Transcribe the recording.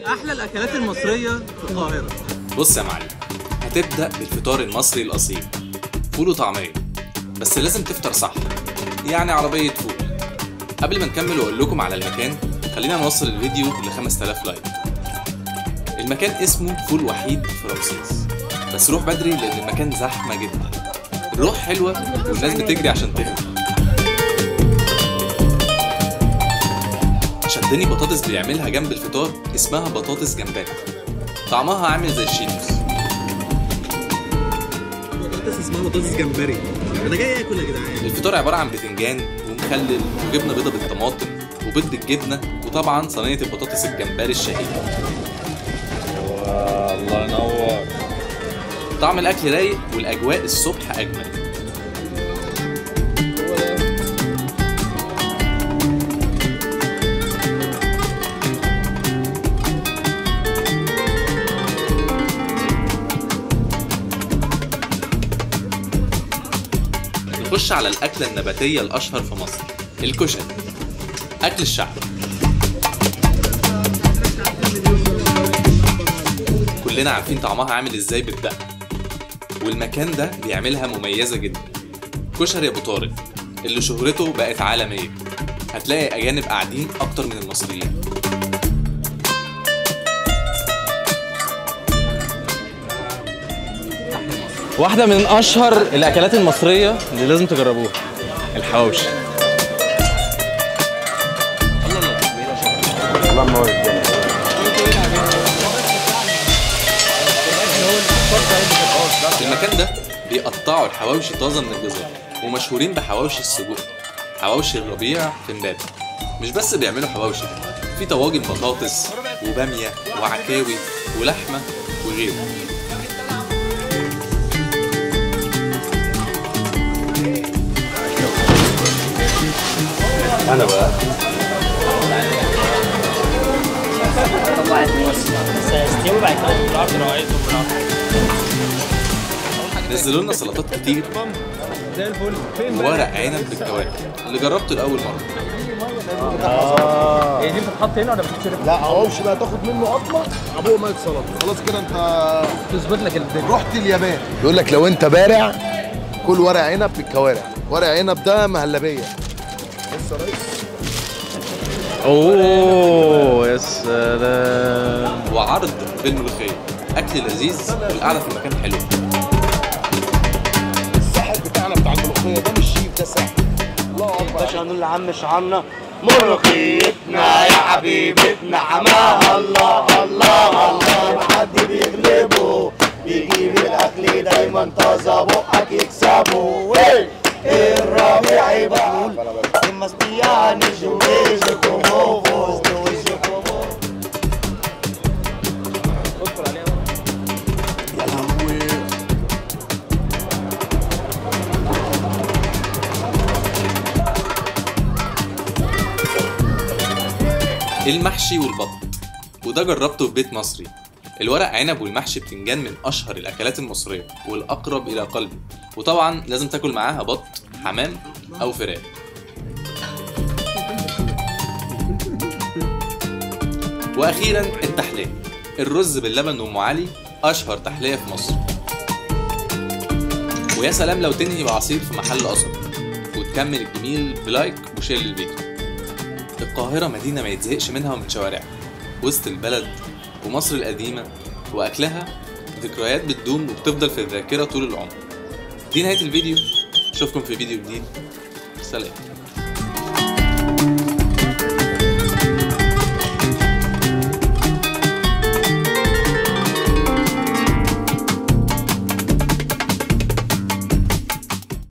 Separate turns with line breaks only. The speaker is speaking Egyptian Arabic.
احلى الاكلات المصريه في القاهره
بص يا معلم هتبدأ بالفطار المصري الأصيل فول وطعمية بس لازم تفطر صح يعني عربية فول قبل ما نكمل وأقول لكم على المكان خلينا نوصل الفيديو ل 5000 لايك المكان اسمه فول وحيد في رمسيس بس روح بدري لأن المكان زحمة جدا الروح حلوة والناس بتجري عشان تاكل شدني بطاطس بيعملها جنب الفطار اسمها بطاطس جمبري طعمها عامل زي الشيتوس
بطاطس اسمها بطاطس جمبري انا جاي اكل يا جدعان
الفطار عبارة عن بتنجان ومخلل وجبنة بيضة بالطماطم وبيض بالجبنة وطبعا صينية البطاطس الجمبري الشهيرة
الله ينور
طعم الأكل رايق والأجواء الصبح أجمل نخش على الأكلة النباتية الأشهر في مصر الكشري أكل الشعب كلنا عارفين طعمها عامل ازاي بالدقة والمكان ده بيعملها مميزة جدا كشري ابو طارق اللي شهرته بقت عالمية هتلاقي أجانب قاعدين أكتر من المصريين
واحدة من أشهر الأكلات المصرية اللي لازم تجربوها الحواوشي
المكان ده بيقطعوا الحواوشي طازة من الجزر ومشهورين بحواوشي السجق حواوشي الربيع في امبابة مش بس بيعملوا حواوشي في طواجن بطاطس وبامية وعكاوي ولحمة وغيره
أنا بقى
سيستوي بعد كده بالعرض لو عايزه بالعرض
نزلوا لنا سلطات كتير
زي الفل
وورق عنب بالكوارع اللي جربته لأول مرة
هي دي بتتحط هنا ولا بتتشرب
لا عواوشي بقى تاخد منه قطمه ابوه ميه سلطه خلاص كده انت
تظبط لك الدنيا
رحت اليابان بيقول لك لو انت بارع كل ورق عنب بالكوارع ورق عنب ده مهلبيه بص يا ريس
أوه يا سلام
وعرض بالملوخية أكل لذيذ والقعدة في المكان حلو
الساحر بتاعنا بتاع الملوخيه ده مش شيف ده ساحر الله اكبر
باشا هنقول لعم شعرنا ملوخيتنا يا حبيبتنا حماها الله الله الله حد بيغلبه بيجيب الاكل دايما طازه بقك يكسبه وي الربيع يبقى ثم استياني جويجكم وفوز وجهكم يا لهوي
المحشي والبط وده جربته في بيت مصري الورق عنب والمحشي بتنجان من اشهر الاكلات المصريه والاقرب الى قلبي وطبعا لازم تاكل معاها بط حمام او فراخ واخيرا التحليه الرز باللبن وام علي اشهر تحليه في مصر ويا سلام لو تنهي بعصير في محل قصب وتكمل الجميل بلايك وشير للفيديو القاهرة مدينة ما يتزهقش منها ومن شوارعها وسط البلد ومصر القديمة وأكلها ذكريات بتدوم وبتفضل في الذاكرة طول العمر دي نهاية الفيديو أشوفكم في فيديو جديد سلام